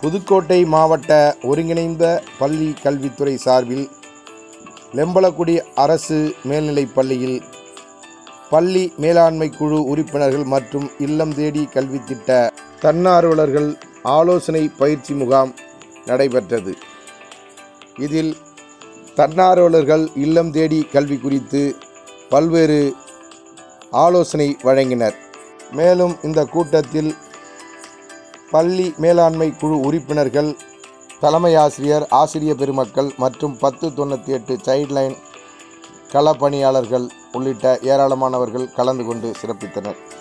புதுக்கோட்டை மாவட்ட ஒருங்கிணைந்த பள்ளி கல்வித்துறை சார்பில் லெம்பலக்குடி அரசு மேல்நிலைப் பள்ளியில் பள்ளி மேலாண்மை குழு உறுப்பினர்கள் மற்றும் இல்லம் தேடி கல்வி திட்ட தன்னார்வலர்கள் ஆலோசனை பயிற்சி முகாம் நடைபெற்றது இதில் தன்னார்வலர்கள் இல்லம் தேடி கல்வி குறித்து பல்வேறு ஆலோசனை வழங்கினர் மேலும் இந்த கூட்டத்தில் பள்ளி மேலாண்மை குழு உறுப்பினர்கள் தலைமை ஆசிரியர் ஆசிரிய பெருமக்கள் மற்றும் பத்து தொண்ணூற்றி எட்டு சைல்ட்லைன் களப்பணியாளர்கள் உள்ளிட்ட ஏராளமானவர்கள் கலந்து கொண்டு சிறப்பித்தனர்